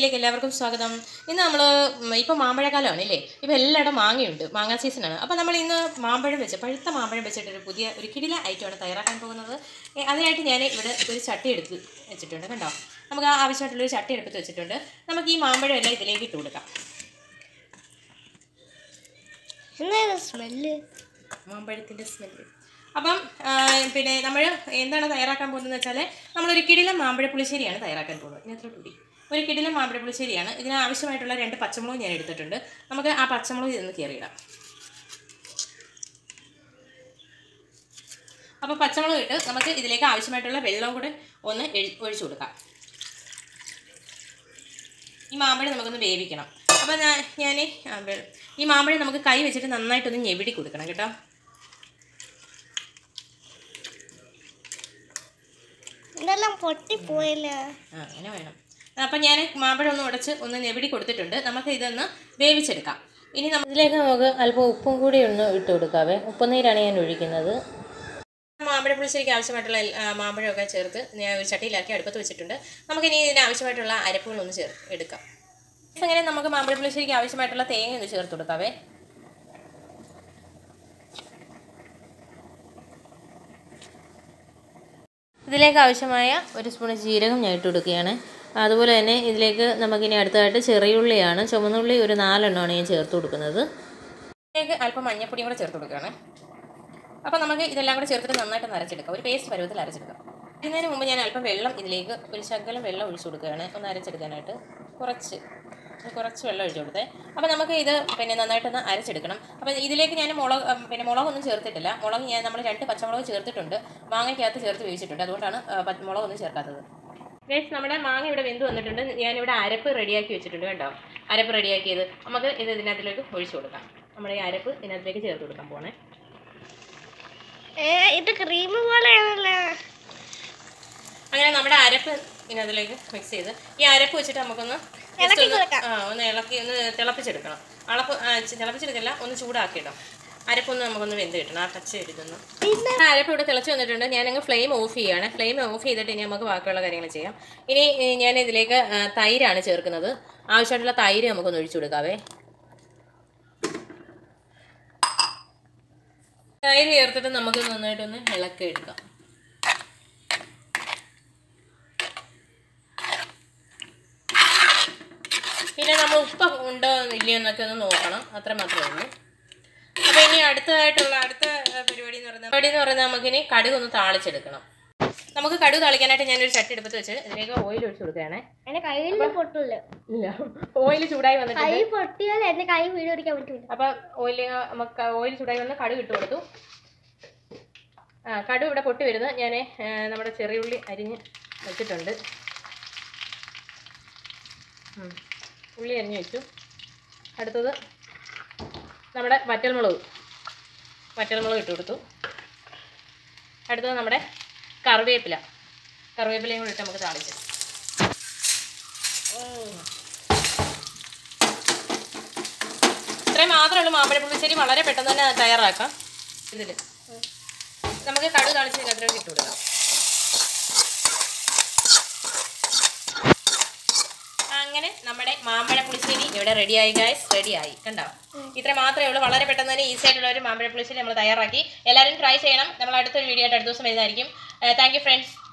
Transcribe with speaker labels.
Speaker 1: വീഡിയോയിലേക്ക് എല്ലാവർക്കും സ്വാഗതം ഇന്ന് നമ്മൾ ഇപ്പോൾ മാമ്പഴക്കാലമാണ് അല്ലേ ഇപ്പോൾ എല്ലായിടും മാങ്ങയുണ്ട് മാങ്ങാ സീസണാണ് അപ്പോൾ നമ്മൾ ഇന്ന് മാമ്പഴം വെച്ച് പഴുത്ത മാമ്പഴം വെച്ചിട്ട് ഒരു പുതിയ ഒരു കിടില ഐറ്റമാണ് തയ്യാറാക്കാൻ പോകുന്നത് ഏ, അതിനായിട്ട് ഞാൻ ഇവിടെ ഒരു ചട്ടി എടുത്ത് വെച്ചിട്ടുണ്ട് കണ്ടോ നമുക്ക് ആ ആവശ്യമായിട്ടുള്ളൊരു ചട്ടി എടുത്ത് വെച്ചിട്ടുണ്ട് നമുക്ക് ഈ മാമ്പഴം എല്ലാം ഇതിലേക്ക് ഇട്ട് കൊടുക്കാം
Speaker 2: എന്താ സ്മെല്ല്
Speaker 1: മാമ്പഴത്തിൻ്റെ സ്മെല്ല് അപ്പം ആ, പിന്നെ നമ്മൾ എന്താണ് തയ്യാറാക്കാൻ പോകുന്നത് വെച്ചാൽ നമ്മളൊരു കിടിലം മാമ്പഴ പുളിശ്ശേരിയാണ് തയ്യാറാക്കാൻ പോകുന്നത് ഇതിനകത്തോട്ട് കൂടി ഒരു കിടിലം മാമ്പഴ പുളിശ്ശേരിയാണ് ഇതിന് ആവശ്യമായിട്ടുള്ള രണ്ട് പച്ചമുളക് ഞാൻ എടുത്തിട്ടുണ്ട് നമുക്ക് ആ പച്ചമുളക് ഇതൊന്ന് കയറിയിടാം അപ്പോൾ പച്ചമുളക് ഇട്ട് നമുക്ക് ഇതിലേക്ക് ആവശ്യമായിട്ടുള്ള വെള്ളം കൂടെ ഒന്ന് എഴ്- ഒഴിച്ചു കൊടുക്കാം ഈ മാമ്പഴം നമുക്കൊന്ന് വേവിക്കണം അപ്പോൾ ഞാൻ ഞാൻ ഈ മാമ്പഴം നമുക്ക് കൈ വെച്ചിട്ട് നന്നായിട്ടൊന്ന് ഞെവിടി കൊടുക്കണം കേട്ടോ
Speaker 2: ഇതെല്ലാം പൊട്ടിപ്പോയില്ല
Speaker 1: ആ അങ്ങനെ വേണം അപ്പം ഞാൻ മാമ്പഴം ഒന്ന് ഉടച്ച് ഒന്ന് ഞെവിടി കൊടുത്തിട്ടുണ്ട് നമുക്ക് ഇതൊന്ന് വേവിച്ചെടുക്കാം ഇനി നമ്മൾ ഇതിലേക്ക് നമുക്ക് അല്പം ഉപ്പും കൂടി ഒന്ന് ഇട്ട് കൊടുക്കാവേ ഉപ്പുനീരാണ് ഞാൻ ഒഴിക്കുന്നത് മാമ്പഴ പുളിശ്ശേരിക്ക് ആവശ്യമായിട്ടുള്ള എല്ലാ- ആ, മാമ്പഴമൊക്കെ ചേർത്ത് ഞാൻ ഒരു ചട്ടിയിലാക്കി അടുപ്പത്ത് വെച്ചിട്ടുണ്ട് നമുക്കിനി ഇതിന് ആവശ്യമായിട്ടുള്ള അരപ്പുകളൊന്ന് ചേർ എടുക്കാം അങ്ങനെ നമുക്ക് മാമ്പഴ പുളിശ്ശേരിക്ക് ആവശ്യമായിട്ടുള്ള തേങ്ങ ഒന്ന് ചേർത്ത് കൊടുക്കാവേ ഇതിലേക്ക് ആവശ്യമായ ഒരു സ്പൂൺ ജീരകം ഞാൻ ഇട്ട് കൊടുക്കുകയാണ് അതുപോലെ തന്നെ ഇതിലേക്ക് നമുക്കിനി അടുത്തതായിട്ട് ചെറിയുള്ളിയാണ് ചുവന്നുള്ളി ഒരു നാലെണ്ണമാണ് ഞാൻ ചേർത്ത് കൊടുക്കുന്നത് ഇതിലേക്ക് അല്പം മഞ്ഞപ്പൊടിയും കൂടെ ചേർത്ത് കൊടുക്കുകയാണ് അപ്പോൾ നമുക്ക് ഇതെല്ലാം കൂടെ ചേർത്തിട്ട് നന്നായിട്ട് അരച്ചെടുക്കാം ഒരു പേസ്റ്റ് പരുവത്തിൽ അരച്ചെടുക്കാം ഇതിനു മുമ്പ് ഞാൻ അല്പം വെള്ളം ഇതിലേക്ക് ഒരു ശകലം വെള്ളം ഒഴിച്ചു കൊടുക്കുകയാണ് ഒന്ന് അരച്ചെടുക്കാനായിട്ട് കുറച്ച് ഒരു കുറച്ച് വെള്ളം ഒഴിച്ചു കൊടുത്തേ അപ്പോൾ നമുക്ക് ഇത് പിന്നെ നന്നായിട്ടൊന്ന് അരച്ചെടുക്കണം അപ്പോൾ ഇതിലേക്ക് ഞാൻ മുളക് ഉം, പിന്നെ മുളകൊന്നും ചേർത്തിട്ടില്ല മുളക് ഞാൻ നമ്മൾ രണ്ട് പച്ചമുളക് ചേർത്തിട്ടുണ്ട് മാങ്ങയ്ക്കകത്ത് ചേർത്ത് വേവിച്ചിട്ടുണ്ട് അതുകൊണ്ടാണ് ആ, പച്ച- മുളകൊന്നും ചേർക്കാത്തത് ഗൈസ് നമ്മുടെ മാങ്ങ ഇവിടെ വെന്ത് വന്നിട്ടുണ്ട് ഞാനിവിടെ അരപ്പ് റെഡിയാക്കി വെച്ചിട്ടുണ്ട് കേട്ടോ അരപ്പ് റെഡിയാക്കിയത് നമുക്ക് ഇത് ഇതിനകത്തിലേക്ക് ഒഴിച്ചു കൊടുക്കാം നമ്മുടെ ഈ അരപ്പ് ഇതിനകത്തിലേക്ക് ചേർത്ത് കൊടുക്കാൻ പോണേ
Speaker 2: ഏ ഇത് ക്രീം പോലെയാണല്ലോ
Speaker 1: അങ്ങനെ നമ്മുടെ അരപ്പ് ഇതിനകത്തിലേക്ക് മിക്സ് ചെയ്ത് ഈ അരപ്പ് വെച്ചിട്ട് നമുക്കൊന്ന് just
Speaker 2: ഇളക്കി
Speaker 1: ഒന്ന്
Speaker 2: കൊടുക്കാം.
Speaker 1: ആ ഒന്ന് ഇളക്കി ഒന്ന് തിളപ്പിച്ചെടുക്കണം അളപ്പ് ആ, ചി- തിളപ്പിച്ചെടുക്കല്ല ഒന്ന് ചൂടാക്കിയിടാം അരപ്പൊന്ന് നമുക്കൊന്ന് വെന്ത് കിട്ടണം ആ പച്ച എടുത്തൊന്ന്
Speaker 2: പിന്നെ
Speaker 1: ആ അരപ്പ് ഇവിടെ തിളച്ച് വന്നിട്ടുണ്ട് ഞാനങ്ങ് ഫ്ലെയിം ഓഫ് ചെയ്യുകയാണ് ഫ്ലെയിം ഓഫ് ചെയ്തിട്ട് ഇനി നമുക്ക് ബാക്കിയുള്ള കാര്യങ്ങൾ ചെയ്യാം ഇനി ഏ, ഞാൻ ഇതിലേക്ക് ആ, തൈരാണ് ചേർക്കുന്നത് ആവശ്യമായിട്ടുള്ള തൈര് നമുക്കൊന്ന് ഒഴിച്ചു കൊടുക്കാവേ തൈര് ചേർത്തിട്ട് നമുക്ക് നന്നായിട്ടൊന്ന് ഇളക്കി എടുക്കാം പിന്നെ നമ്മൾ ഉപ്പ് ഉണ്ടോ ഇല്ലയോ എന്നൊക്കെ ഒന്ന് നോക്കണം അത്ര മാത്രമേ ഉള്ളൂ അപ്പോൾ ഇനി അടുത്തതായിട്ടുള്ള അടുത്ത ഏഹ്, പരിപാടി എന്ന് പറയുന്നത് പരിപാടി എന്ന് പറയുന്നത് നമുക്കിനി കടുക് ഒന്ന് താളിച്ചെടുക്കണം നമുക്ക് കടുക് താളിക്കാനായിട്ട് ഞാനൊരു ചട്ടി എടുപ്പത്ത് വെച്ച് ഇതിലേക്ക് ഓയിൽ ഒഴിച്ച് കൊടുക്കുകയാണേ
Speaker 2: എന്റെ കയ്യിൽ പൊട്ടില്ല
Speaker 1: ഇല്ല ഓയിൽ ചൂടായി വന്നിട്ടുണ്ട്
Speaker 2: കൈ പൊട്ടിയാൽ എന്റെ കൈ വീട് പിടിക്കാൻ പറ്റൂല
Speaker 1: അപ്പം ഓയിൽ നമുക്ക് ഓയിൽ ചൂടായി വന്ന് കടുക് ഇട്ട് കൊടുത്തു ആ കടുക് ഇവിടെ പൊട്ടി വരുന്നത് ഞാൻ നമ്മുടെ ചെറിയുള്ളി അരിഞ്ഞ് വെച്ചിട്ടുണ്ട് ഉം. ഉള്ളി അരിഞ്ഞ് വെച്ചു അടുത്തത് നമ്മുടെ വറ്റൽമുളക് വറ്റൽമുളക് ഇട്ട് കൊടുത്തു അടുത്തത് നമ്മുടെ കറിവേപ്പില കറിവേപ്പിലയും കൂടി ഇട്ട് നമുക്ക് താളിച്ച് ഇത്രയും മാത്രമേ ഉള്ളൂ മാമ്പഴ പുളിശ്ശേരി വളരെ പെട്ടെന്ന് തന്നെ തയ്യാറാക്കാം ഇതിൽ നമുക്ക് കടുക് താളിച്ച് ഇതിനകത്തേക്ക് ഇട്ട് കൊടുക്കാം അങ്ങനെ നമ്മുടെ മാമ്പഴ പുളിശ്ശേരി ഇവിടെ റെഡിയായി ഗായ്സ് റെഡിയായി കണ്ടോ ഇത്ര മാത്രമേ ഉള്ളൂ വളരെ പെട്ടെന്ന് തന്നെ ഈസി ആയിട്ടുള്ള ഒരു മാമ്പഴ പുളിശ്ശേരി നമ്മൾ തയ്യാറാക്കി എല്ലാവരും ട്രൈ ചെയ്യണം നമ്മൾ അടുത്തൊരു വീഡിയോ ആയിട്ട് അടുത്ത ദിവസം വരുന്നതായിരിക്കും താങ്ക് യു ഫ്രണ്ട്സ്